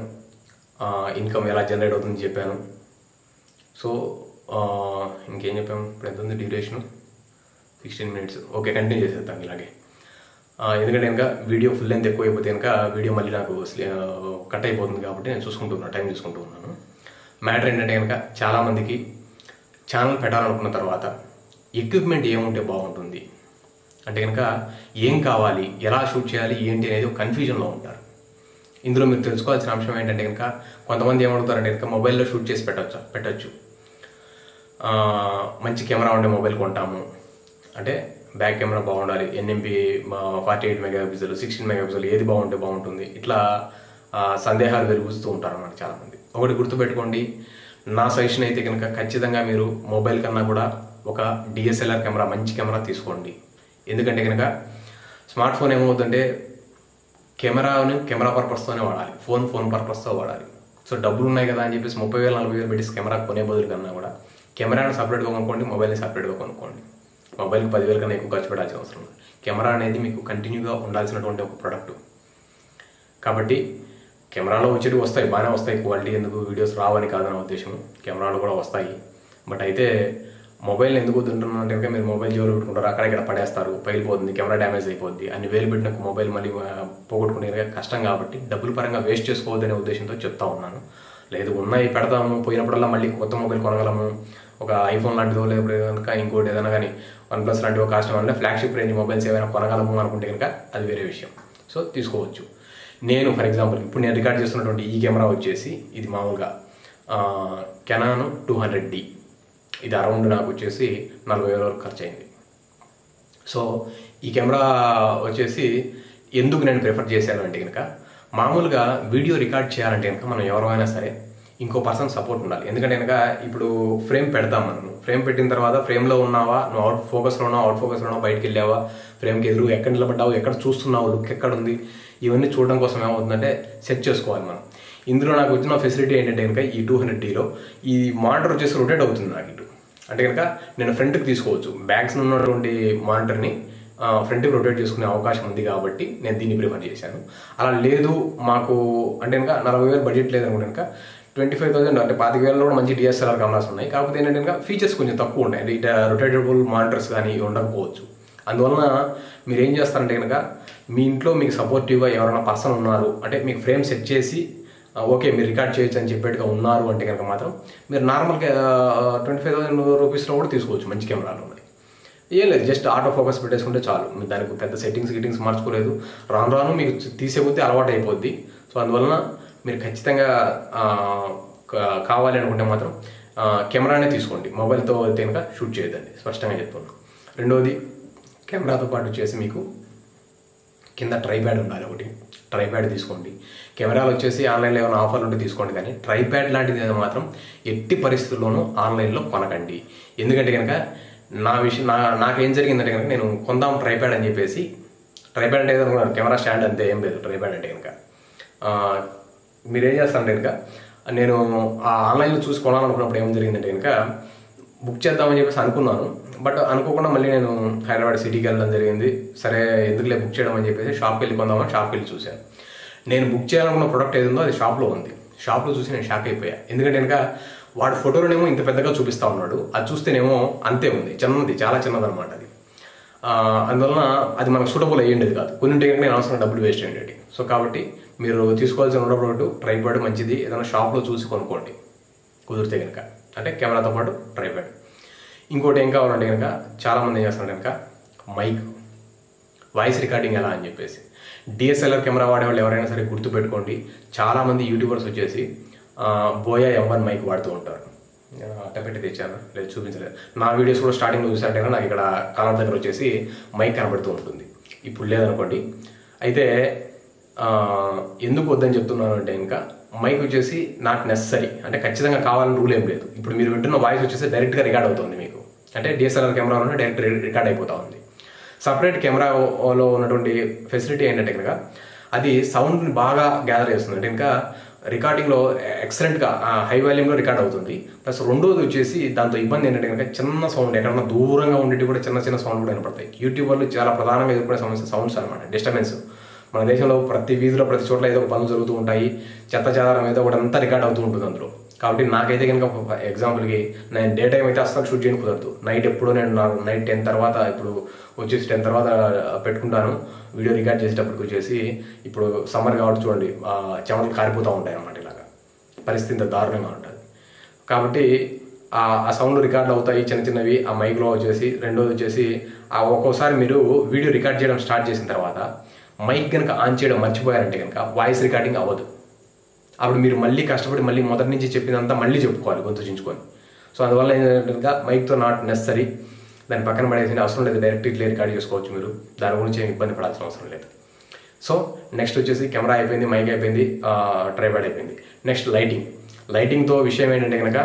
ఇన్కమ్ ఎలా జనరేట్ అవుతుందని చెప్పాను సో ఆ, ఇంకేం చెప్పాము ఇప్పుడు ఎంత ఉంది duration sixteen minutes okay continue చేసేద్దాం ఇలాగే ఆ, ఎందుకంటే కనుక వీడియో ఫుల్ లెంత్ ఎక్కువ అయిపోతే కనుక వీడియో మళ్ళీ నాకు కట్ అయిపోతుంది కాబట్టి నేను చూసుకుంటున్నాను టైం చూసుకుంటూ ఉన్నాను మ్యాటర్ ఏంటంటే కనుక చాలామందికి ఛానల్ పెట్టాలనుకున్న తర్వాత ఎక్విప్మెంట్ ఏముంటే బాగుంటుంది అంటే కనుక ఏం కావాలి ఎలా షూట్ చేయాలి ఏంటి అనేది ఒక కన్ఫ్యూజన్లో ఉంటారు ఇందులో మీరు తెలుసుకోవాల్సిన అంశం ఏంటంటే కనుక కొంతమంది ఏమడుగుతారంటే కనుక మొబైల్లో షూట్ చేసి పెట్టచ్చు పెట్టచ్చు ఆ, మంచి కెమెరా ఉండే మొబైల్ కొంటాము అంటే బ్యాక్ కెమెరా బాగుండాలి ఎన్ఎంపి forty eight megapixel sixteen megapixel ఏది బాగుంటే బాగుంటుంది ఇట్లా ఆ, సందేహాలు వెలుగుస్తూ ఉంటారు అన్నమాట చాలామంది ఒకటి గుర్తుపెట్టుకోండి నా సజెషన్ అయితే కనుక ఖచ్చితంగా మీరు మొబైల్ కన్నా కూడా ఒక డిఎస్ఎల్ఆర్ కెమెరా మంచి కెమెరా తీసుకోండి ఎందుకంటే కనుక స్మార్ట్ ఫోన్ ఏమవుతుందంటే కెమెరాను కెమెరా పర్పస్తోనే వాడాలి ఫోన్ ఫోన్ పర్పస్తో వాడాలి సో డబ్బులు ఉన్నాయి కదా అని చెప్పేసి ముప్పై వేలు నలభై వేలు పెట్టి కెమెరా కొనే బదులు కన్నా కూడా కెమెరాని సపరేట్గా కొనుక్కోండి మొబైల్ని సపరేట్గా కొనుక్కోండి మొబైల్కి పదివేల కన్నా ఎక్కువ ఖర్చు పెట్టాల్సిన అవసరం లేదు కెమెరా అనేది మీకు కంటిన్యూగా ఉండాల్సినటువంటి ఒక ప్రోడక్ట్ కాబట్టి కెమెరాలో వచ్చేవి వస్తాయి బాగానే వస్తాయి క్వాలిటీ ఎందుకు వీడియోస్ రావని కాదన్న ఉద్దేశం కెమెరాలు కూడా వస్తాయి బట్ అయితే మొబైల్ ఎందుకు వద్దుంటున్నాను అంటే కనుక మీరు మొబైల్ జోలు పెట్టుకుంటారు అక్కడ ఇక్కడ పడేస్తారు పగిలిపోతుంది కెమెరా డ్యామేజ్ అయిపోద్ది అన్ని వేలు పెట్టిన మొబైల్ మళ్ళీ ఆ, పోగొట్టుకునే కష్టం కాబట్టి డబ్బుల పరంగా వేస్ట్ చేసుకోవద్దనే ఉద్దేశంతో చెప్తా ఉన్నాను లేదు ఉన్నాయి పెడతాము పోయినప్పుడల్లా మళ్ళీ కొత్త మొబైల్ కొనగలము ఒక ఐఫోన్ లాంటిదో లేకపోతే కనుక ఇంకోటి ఏదైనా కానీ వన్ ప్లస్ లాంటివి కాస్ట్ అంటే ఫ్లాగ్షిప్ రేంజ్ మొబైల్స్ ఏమైనా కొనగలము అనుకుంటే కనుక అది వేరే విషయం సో తీసుకోవచ్చు నేను ఫర్ ఎగ్జాంపుల్ ఇప్పుడు నేను రికార్డ్ చేస్తున్నటువంటి ఈ కెమెరా వచ్చేసి ఇది మామూలుగా కెనాన్ టూ హండ్రెడ్ డి ఇది అరౌండ్ నాకు వచ్చేసి నలభై వేల వరకు ఖర్చు అయింది సో ఈ కెమెరా వచ్చేసి ఎందుకు నేను ప్రిఫర్ చేశాను అంటే కనుక మామూలుగా వీడియో రికార్డ్ చేయాలంటే కనుక మనం ఎవరైనా సరే ఇంకో పర్సన్ సపోర్ట్ ఉండాలి ఎందుకంటే కనుక ఇప్పుడు ఫ్రేమ్ పెడతాం మనం ఫ్రేమ్ పెట్టిన తర్వాత ఫ్రేమ్లో ఉన్నావా నువ్వు అవుట్ ఫోకస్లో ఉన్నావు అవుట్ ఫోకస్లో ఉన్నావు బయటికి వెళ్ళావా ఫ్రేమ్కి ఎదురు ఎక్కడ నిలబడ్డావు ఎక్కడ చూస్తున్నావు లుక్ ఎక్కడ ఉంది ఇవన్నీ చూడడం కోసం ఏమవుతుందంటే సెట్ చేసుకోవాలి మనం ఇందులో నాకు వచ్చిన ఫెసిలిటీ ఏంటంటే కనుక ఈ టూ హండ్రెడ్ డీలో ఈ మానిటర్ వచ్చేసి రొటేట్ అవుతుంది నాకు ఇటు అంటే కనుక నేను ఫ్రంట్కి తీసుకోవచ్చు బ్యాగ్స్ ఉన్నటువంటి మానిటర్ని ఫ్రంట్కి రొటేట్ చేసుకునే అవకాశం ఉంది కాబట్టి నేను దీన్ని ప్రిఫర్ చేశాను అలా లేదు మాకు అంటే కనుక నలభై వేలు బడ్జెట్ లేదనుకుంటే కనుక ట్వంటీ ఫైవ్ థౌసండ్ అంటే పాతిక వేలలో కూడా మంచి డిఎస్ఎల్ఆర్ కెమెరాస్ ఉన్నాయి కాకపోతే ఏంటంటే కనుక ఫీచర్స్ కొంచెం తక్కువ ఉన్నాయి అంటే ఇట రొటేటబుల్ మానిటర్స్ కానీ ఇవి ఉండకపోవచ్చు అందువలన మీరు ఏం చేస్తారంటే కనుక మీ ఇంట్లో మీకు సపోర్టివ్గా ఎవరైనా పర్సన్ ఉన్నారు అంటే మీకు ఫ్రేమ్ సెట్ చేసి ఆ, ఓకే మీరు రికార్డ్ చేయొచ్చు అని చెప్పేట్టుగా ఉన్నారు అంటే కనుక మాత్రం మీరు నార్మల్గా ట్వంటీ ఫైవ్ థౌసండ్ రూపీస్లో కూడా తీసుకోవచ్చు మంచి కెమెరాలు ఉన్నాయి ఏం లేదు జస్ట్ ఆటో ఫోకస్ పెట్టేసుకుంటే చాలు మీరు దానికి పెద్ద సెట్టింగ్స్ గిట్టింగ్స్ మార్చుకోలేదు రాను రాను మీకు తీసే కొద్దీ అలవాటు అయిపోద్ది సో అందువలన మీరు ఖచ్చితంగా ఆ, కా- కావాలి అనుకుంటే మాత్రం ఆ, కెమెరానే తీసుకోండి మొబైల్తో అయితే కనుక షూట్ చేయొద్దండి స్పష్టంగా చెప్తున్నాను రెండోది కెమెరాతో పాటు వచ్చేసి మీకు కింద ట్రైప్యాడ్ ఉండాలి ఒకటి ట్రైప్యాడ్ తీసుకోండి కెమెరాలు వచ్చేసి ఆన్లైన్లో ఏమైనా ఆఫర్లు ఉంటే తీసుకోండి కానీ ట్రైప్యాడ్ లాంటిది ఏదో మాత్రం ఎట్టి పరిస్థితుల్లోనూ ఆన్లైన్లో కొనకండి ఎందుకంటే కనుక నా విషయం నా నాకేం జరిగిందంటే కనుక నేను కొందాం ట్రైప్యాడ్ అని చెప్పేసి ట్రైప్యాడ్ అంటే ఏదో అనుకున్నారు కెమెరా స్టాండ్ అంతే ఏం లేదు ట్రైప్యాడ్ అంటే కనుక ఆ, మీరు ఏం చేస్తారంటే కనుక నేను ఆ ఆన్లైన్లో చూసి కొనాలనుకున్నప్పుడు ఏం జరిగిందంటే కనుక బుక్ చేద్దామని చెప్పేసి అనుకున్నాను బట్ అనుకోకుండా మళ్ళీ నేను హైదరాబాద్ సిటీకి వెళ్ళడం జరిగింది సరే ఎందుకులే బుక్ చేయడం అని చెప్పేసి షాప్కి వెళ్ళి కొందామని షాప్కి వెళ్ళి చూశాను నేను బుక్ చేయాలనుకున్న ప్రోడక్ట్ ఏది ఉందో అది షాప్లో ఉంది షాప్లో చూసి నేను షాక్ అయిపోయా ఎందుకంటే కనుక వాడు ఫోటోలోనేమో ఇంత పెద్దగా చూపిస్తా ఉన్నాడు అది చూస్తేనేమో అంతే ఉంది చిన్నది చాలా చిన్నదన్నమాట అది ఆ, అందువలన అది మనకు సూటబుల్ అయ్యేది కాదు కొన్ని ఉంటే కనుక నేను అవసరం డబ్బులు వేస్ట్ అయ్యేది సో కాబట్టి మీరు తీసుకోవాల్సిన ఉన్న ప్రోడక్ట్ ట్రైపాడ్ మంచిది ఏదైనా షాప్లో చూసి కొనుక్కోండి కుదిరితే కనుక అంటే కెమెరాతో పాటు ట్రైపాడ్ ఇంకోటి ఏం కావాలంటే కనుక చాలామంది ఏం చేస్తున్నారు కనుక మైక్ వాయిస్ రికార్డింగ్ ఎలా అని చెప్పేసి డిఎస్ఎల్ఆర్ కెమెరా వాడే వాళ్ళు ఎవరైనా సరే గుర్తుపెట్టుకోండి చాలామంది యూట్యూబర్స్ వచ్చేసి ఆ, బోయా ఎం వన్ మైక్ వాడుతూ ఉంటారు నేను అట్ట పెట్టి తెచ్చాను లేదు చూపించలేదు నా వీడియోస్ కూడా స్టార్టింగ్లో చూసారంటే కనుక నాకు ఇక్కడ కలర్ దగ్గర వచ్చేసి మైక్ కనబడుతూ ఉంటుంది ఇప్పుడు లేదనుకోండి అయితే ఆ, ఎందుకు వద్దని చెప్తున్నాను అంటే ఇంకా మైక్ వచ్చేసి నాకు నెసరీ అంటే ఖచ్చితంగా కావాలని రూల్ ఏం లేదు ఇప్పుడు మీరు వింటున్న వాయిస్ వచ్చేసి డైరెక్ట్గా రికార్డ్ అవుతుంది మీకు అంటే డిఎస్ఎల్ఆర్ కెమెరాలోనే డైరెక్ట్ రికార్డ్ అయిపోతూ ఉంది సపరేట్ కెమెరాలో ఉన్నటువంటి ఫెసిలిటీ ఏంటంటే కనుక అది సౌండ్ని బాగా గ్యాదర్ చేస్తుంది అంటే ఇంకా రికార్డింగ్లో ఎక్సలెంట్గా హై వాల్యూమ్లో రికార్డ్ అవుతుంది ప్లస్ రెండోది వచ్చేసి దాంతో ఇబ్బంది ఏంటంటే కనుక చిన్న సౌండ్ ఎక్కడన్నా దూరంగా ఉండేవి కూడా చిన్న చిన్న సౌండ్ కూడా వినపడతాయి యూట్యూబర్లు చాలా ప్రధానంగా ఎదుర్కొనే సమస్య సౌండ్స్ అనమాట డిస్టర్బెన్స్ మన దేశంలో ప్రతి వీధిలో ప్రతి చోట్ల ఏదో ఒక పనులు జరుగుతూ ఉంటాయి చెత్త చెదారం ఏదో ఒకటి అంతా రికార్డ్ అవుతూ ఉంటుంది అందులో కాబట్టి నాకైతే కనుక ఒక ఎగ్జాంపుల్కి నేను డే టైం అయితే అస్సలు షూట్ చేయని కుదరదు నైట్ ఎప్పుడో నేను నైట్ టెన్ తర్వాత ఇప్పుడు వచ్చేసి టెన్ తర్వాత పెట్టుకుంటాను వీడియో రికార్డ్ చేసేటప్పటికి వచ్చేసి ఇప్పుడు సమ్మర్ కాబట్టి చూడండి ఆ, చెమటలు కారిపోతూ ఉంటాయి అన్నమాట ఇలాగా పరిస్థితి ఇంత దారుణంగా ఉంటుంది కాబట్టి ఆ ఆ సౌండ్ రికార్డ్ అవుతాయి చిన్న చిన్నవి ఆ మైక్లో వచ్చేసి రెండోది వచ్చేసి ఆ ఒక్కోసారి మీరు వీడియో రికార్డ్ చేయడం స్టార్ట్ చేసిన తర్వాత మైక్ కనుక ఆన్ చేయడం మర్చిపోయారంటే కనుక వాయిస్ రికార్డింగ్ అవ్వదు అప్పుడు మీరు మళ్ళీ కష్టపడి మళ్ళీ మొదటి నుంచి చెప్పినంతా మళ్ళీ చెప్పుకోవాలి గొంతు చించుకొని సో అందువల్ల ఏంటంటే కనుక మైక్తో నాట్ నెసరీ దాని పక్కన పడేసిన అవసరం లేదు డైరెక్ట్ ఇట్లా రికార్డ్ చేసుకోవచ్చు మీరు దాని గురించి ఏం ఇబ్బంది పడాల్సిన అవసరం లేదు సో నెక్స్ట్ వచ్చేసి కెమెరా అయిపోయింది మైక్ అయిపోయింది ట్రైపాడ్ అయిపోయింది నెక్స్ట్ లైటింగ్ లైటింగ్తో విషయం ఏంటంటే కనుక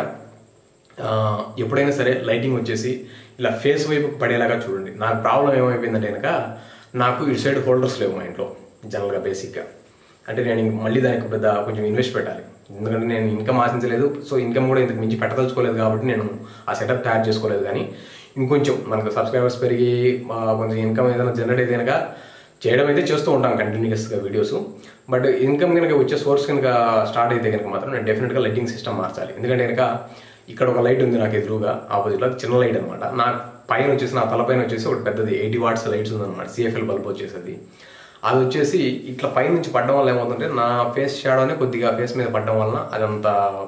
ఆ, ఎప్పుడైనా సరే లైటింగ్ వచ్చేసి ఇలా ఫేస్ వైపు పడేలాగా చూడండి నాకు ప్రాబ్లం ఏమైపోయిందంటే కనుక నాకు ఇటు సైడ్ హోల్డర్స్ లేవు మా ఇంట్లో జనరల్గా బేసిక్గా అంటే నేను ఇంక మళ్ళీ దానికి పెద్ద కొంచెం ఇన్వెస్ట్ పెట్టాలి ఎందుకంటే నేను ఇన్కమ్ ఆశించలేదు సో ఇన్కమ్ కూడా ఇంతకు మించి పెట్టదలుచుకోలేదు కాబట్టి నేను ఆ సెటప్ తయారు చేసుకోలేదు కానీ ఇంకొంచెం మనకు సబ్స్క్రైబర్స్ పెరిగి ఆ, కొంచెం ఇన్కమ్ ఏదైనా జనరేట్ అయితే కనుక చేయడం అయితే చేస్తూ ఉంటాం కంటిన్యూస్గా వీడియోస్ బట్ ఇన్కమ్ కనుక వచ్చే సోర్స్ కనుక స్టార్ట్ అయితే కనుక మాత్రం నేను డెఫినెట్గా లైటింగ్ సిస్టమ్ మార్చాలి ఎందుకంటే కనుక ఇక్కడ ఒక లైట్ ఉంది నాకు ఎదురుగా ఆపోజిట్లో అది చిన్న లైట్ అనమాట నా పైన వచ్చేసి నా తల పైన వచ్చేసి ఒకటి పెద్దది ఎయిటీ వాట్స్ లైట్స్ ఉందన్నమాట సిఎఫ్ఎల్ బల్బ్ వచ్చేసి అది వచ్చేసి ఇట్లా పై నుంచి పడడం వల్ల ఏమవుతుందంటే నా ఫేస్ షాడోనే కొద్దిగా ఫేస్ మీద పడడం వలన అదంత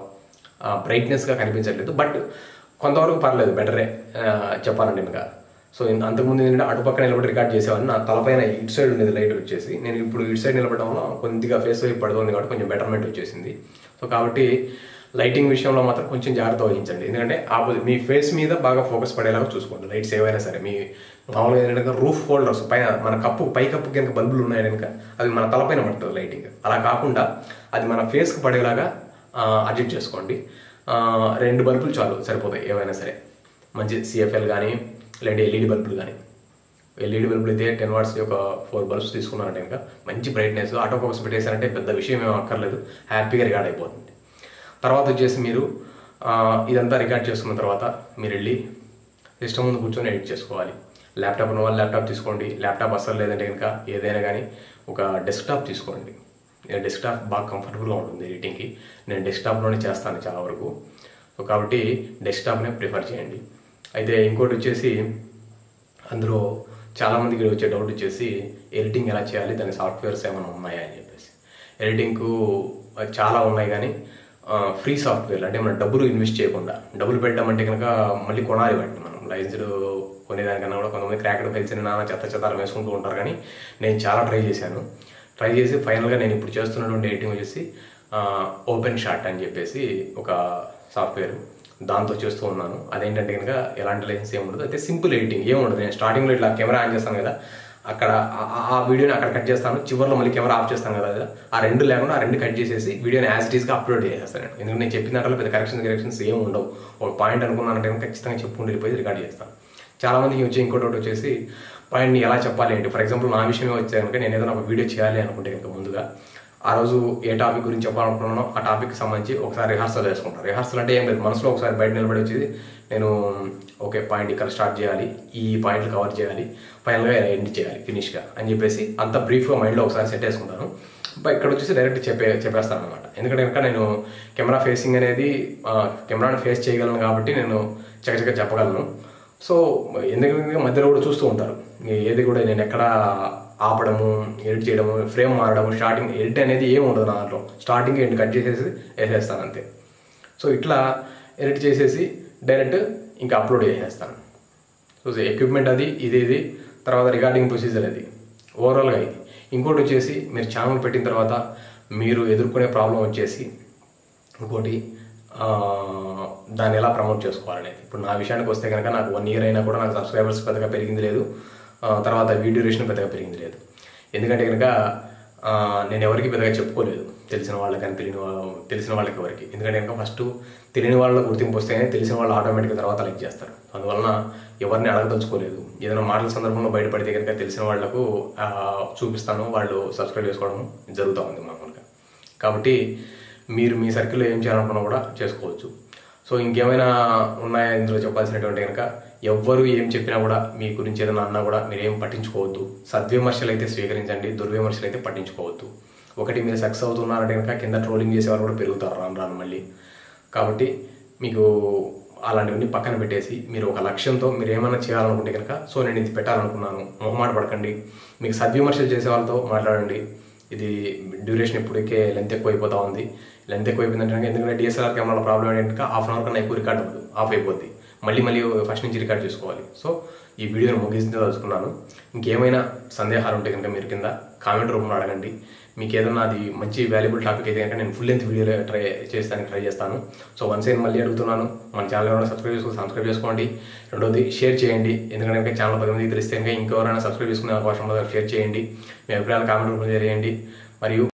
బ్రైట్నెస్గా కనిపించట్లేదు బట్ కొంతవరకు పర్లేదు బెటరే చెప్పాలంటే ఇంకా సో ఇన్- అంతకుముందు ఏంటంటే అటుపక్క నిలబడి రికార్డ్ చేసేవాడిని నా తలపైన ఇటు సైడ్ ఉండేది లైట్ వచ్చేసి నేను ఇప్పుడు ఇటు సైడ్ నిలబడడం వల్ల కొద్దిగా ఫేస్ వైపు పడుతుంది కాబట్టి కొంచెం బెటర్మెంట్ వచ్చేసింది సో కాబట్టి లైటింగ్ విషయంలో మాత్రం కొంచెం జాగ్రత్త వహించండి ఎందుకంటే ఆపోజిట్ మీ ఫేస్ మీద బాగా ఫోకస్ పడేలాగా చూసుకోండి లైట్స్ ఏవైనా సరే మీ మామూలుగా ఏంటంటే రూఫ్ హోల్డర్స్ పైన మన కప్పు పై కప్పు కనుక బల్బులు ఉన్నాయి కనుక అవి మన తలపైన పడుతుంది లైటింగ్ అలా కాకుండా అది మన ఫేస్కి పడేలాగా అడ్జస్ట్ చేసుకోండి ఆ, రెండు బల్బులు చాలు సరిపోతాయి ఏవైనా సరే మంచి సిఎఫ్ఎల్ కానీ లేదంటే ఎల్ఈడి బల్బులు కానీ ఎల్ఈడి బల్బులు అయితే టెన్ వాట్స్ ఒక ఫోర్ బల్బ్స్ తీసుకున్నారంటే ఇంకా మంచి బ్రైట్నెస్ ఆటో ఫోకస్ పెట్టేశారంటే పెద్ద విషయం ఏం అక్కర్లేదు హ్యాపీగా రికార్డ్ అయిపోతుంది తర్వాత వచ్చేసి మీరు ఆ, ఇదంతా రికార్డ్ చేసుకున్న తర్వాత మీరు వెళ్ళి సిస్టమ్ ముందు కూర్చొని ఎడిట్ చేసుకోవాలి ల్యాప్టాప్ ఉన్న వాళ్ళు ల్యాప్టాప్ తీసుకోండి ల్యాప్టాప్ అస్సలు లేదంటే కనుక ఏదైనా కానీ ఒక డెస్క్టాప్ తీసుకోండి డెస్క్టాప్ బాగా కంఫర్టబుల్గా ఉంటుంది ఎడిటింగ్కి నేను డెస్క్టాప్లోనే చేస్తాను చాలా వరకు సో కాబట్టి డెస్క్టాప్నే ప్రిఫర్ చేయండి అయితే ఇంకోటి వచ్చేసి అందులో చాలామందికి వచ్చే డౌట్ వచ్చేసి ఎడిటింగ్ ఎలా చేయాలి దాని సాఫ్ట్వేర్స్ ఏమైనా ఉన్నాయా అని చెప్పేసి ఎడిటింగ్కు చాలా ఉన్నాయి కానీ ఫ్రీ సాఫ్ట్వేర్ అంటే మనం డబ్బులు ఇన్వెస్ట్ చేయకుండా డబ్బులు పెట్టడం అంటే కనుక మళ్ళీ కొనాలి వాటిని మనం లైసెన్స్డ్ కొనేదానికన్నా కూడా కొంతమంది క్రాకెడ్ ఫైల్స్ నానా చెత్త చెత్తాలు వేసుకుంటూ ఉంటారు కానీ నేను చాలా ట్రై చేశాను ట్రై చేసి ఫైనల్గా నేను ఇప్పుడు చేస్తున్నటువంటి ఎడిటింగ్ వచ్చేసి ఓపెన్ షాట్ అని చెప్పేసి ఒక సాఫ్ట్వేర్ దాంతో చేస్తూ ఉన్నాను అదేంటంటే కనుక ఎలాంటి లైసెన్స్ ఏమి ఉండదు అయితే సింపుల్ ఎడిటింగ్ ఏమి ఉండదు నేను స్టార్టింగ్లో ఇట్లా కెమెరా ఆన్ చేస్తాను కదా అక్కడ ఆ- ఆ- ఆ వీడియోని అక్కడ కట్ చేస్తాను చివరిలో మళ్ళీ కెమెరా ఆఫ్ చేస్తాను కదా ఆ రెండు లేకుండా ఆ రెండు కట్ చేసేసి వీడియోని యాజ్ ఇట్ ఈస్గా అప్లోడ్ చేసేస్తాను నేను ఎందుకంటే నేను చెప్పిన దాంట్లో పెద్ద కరెక్షన్స్ కరెక్షన్స్ ఏమి ఉండవు ఒక పాయింట్ అనుకున్నానంటే కనుక ఖచ్చితంగా చెప్పుకుంటూ వెళ్ళిపోయి రికార్డ్ చేస్తాను చాలా మందికి వచ్చి ఇంకోటి ఒకటి వచ్చేసి పాయింట్ని ఎలా చెప్పాలి అంటే ఫర్ ఎగ్జాంపుల్ నా విషయమే వచ్చే కనుక నేను ఏదైనా ఒక వీడియో చేయాలి అనుకుంటే కనుక ముందుగా ఆ రోజు ఏ టాపిక్ గురించి చెప్పాలనుకున్నానో ఆ టాపిక్ సంబంధించి ఒకసారి రిహార్సల్ చేసుకుంటాను రిహార్సల్ అంటే ఏం లేదు మనసులో ఒకసారి బయట నిలబడి వచ్చేది నేను ఓకే పాయింట్ ఇక్కడ స్టార్ట్ చేయాలి ఈ పాయింట్లు కవర్ చేయాలి ఫైనల్గా ఎండ్ చేయాలి ఫినిష్గా అని చెప్పేసి అంత బ్రీఫ్గా మైండ్లో ఒకసారి సెట్ చేసుకుంటాను బట్ ఇక్కడ వచ్చేసి డైరెక్ట్ చెప్పే చెప్పేస్తాను అనమాట ఎందుకంటే కనుక నేను కెమెరా ఫేసింగ్ అనేది ఆ, కెమెరాని ఫేస్ చేయగలను కాబట్టి నేను చకచక చెప్పగలను సో ఎందుకంటే మధ్యలో కూడా చూస్తూ ఉంటారు ఈ ఏది కూడా నేను ఎక్కడ ఆపడము ఎడిట్ చేయడము ఫ్రేమ్ మారడము స్టార్టింగ్ ఎడిట్ అనేది ఏమి ఉండదు నా దాంట్లో స్టార్టింగ్ ఎండ్ కట్ చేసేసి వేసేస్తాను అంతే సో ఇట్లా ఎడిట్ చేసేసి డైరెక్ట్ ఇంకా అప్లోడ్ చేసేస్తాను సో ఎక్విప్మెంట్ అది ఇది ఇది తర్వాత రికార్డింగ్ ప్రొసీజర్ అది ఓవరాల్గా ఇది ఇంకోటి వచ్చేసి మీరు ఛానల్ పెట్టిన తర్వాత మీరు ఎదుర్కొనే ప్రాబ్లం వచ్చేసి ఇంకోటి ఆ, దాన్ని ఎలా ప్రమోట్ చేసుకోవాలనేది ఇప్పుడు నా విషయానికి వస్తే కనుక నాకు వన్ ఇయర్ అయినా కూడా నాకు సబ్స్క్రైబర్స్ పెద్దగా పెరిగింది లేదు ఆ, తర్వాత వీడియో డ్యూరేషన్ పెద్దగా పెరిగింది లేదు ఎందుకంటే కనుక ఆ, నేను ఎవరికి పెద్దగా చెప్పుకోలేదు తెలిసిన వాళ్ళకి కానీ తెలియని వాళ్ళ- తెలిసిన వాళ్ళకి ఎవరికి ఎందుకంటే కనుక ఫస్ట్ తెలియని వాళ్ళ గుర్తింపు వస్తేనే తెలిసిన వాళ్ళు ఆటోమేటిక్గా తర్వాత లైక్ చేస్తారు అందువలన ఎవరిని అడగదలుచుకోలేదు ఏదైనా మాటల సందర్భంలో బయటపడితే కనుక తెలిసిన వాళ్లకు ఆ, చూపిస్తాను వాళ్ళు సబ్స్క్రైబ్ చేసుకోవడం జరుగుతూ ఉంది మామూలుగా కాబట్టి మీరు మీ సర్కిల్లో ఏం చేయాలనుకున్నా కూడా చేసుకోవచ్చు సో ఇంకేమైనా ఉన్నాయా ఇందులో చెప్పాల్సినటువంటి కనుక ఎవ్వరు ఏం చెప్పినా కూడా మీ గురించి ఏదైనా అన్నా కూడా మీరు ఏం పట్టించుకోవద్దు సద్విమర్శలు అయితే స్వీకరించండి దుర్విమర్శలు అయితే పట్టించుకోవద్దు ఒకటి మీరు సక్సెస్ అవుతున్నారంటే కనుక కింద ట్రోలింగ్ చేసేవారు కూడా పెరుగుతారు రాను రాను మళ్ళీ కాబట్టి మీకు అలాంటివన్నీ పక్కన పెట్టేసి మీరు ఒక లక్ష్యంతో మీరు ఏమైనా చేయాలనుకుంటే కనుక సో నేను ఇది పెట్టాలనుకున్నాను మొహమాట పడకండి మీకు సద్విమర్శలు చేసే వాళ్ళతో మాట్లాడండి ఇది డ్యూరేషన్ ఇప్పటికే లెంత్ ఎక్కువ అయిపోతా ఉంది లెంత్ ఎక్కువ అయిపోయిందంటే కనుక ఎందుకంటే డిఎస్ఎల్ఆర్ కెమెరాల ప్రాబ్లం ఏంటంటే హాఫ్ అన్ అవర్ కన్నా ఎక్కువ రికార్డ్ అవ్వదు ఆఫ్ అయిపోద్ది మళ్ళీ మళ్ళీ ఫస్ట్ నుంచి రికార్డ్ చేసుకోవాలి సో ఈ వీడియోని ముగించింది తెలుసుకున్నాను ఇంకేమైనా సందేహాలు ఉంటే కనుక మీరు కింద కామెంట్ రూపంలో అడగండి మీకు ఏదైనా అది మంచి వాల్యుబుల్ టాపిక్ అయితే కనుక నేను ఫుల్ లెంత్ వీడియో ట్రై చేస్తానికి ట్రై చేస్తాను సో వన్స్ నేను మళ్ళీ అడుగుతున్నాను మన ఛానల్ ఎవరైనా సబ్స్క్రైబ్ చేసుకో సబ్స్క్రైబ్ చేసుకోండి రెండోది షేర్ చేయండి ఎందుకంటే కనుక ఛానల్ పది మందికి తెలిస్తే కనుక ఇంకెవరైనా సబ్స్క్రైబ్ చేసుకునే అవకాశం ఉందో షేర్ చేయండి మీ అభిప్రాయాలు కామెంట్ రూపంలో చేయండి మరియు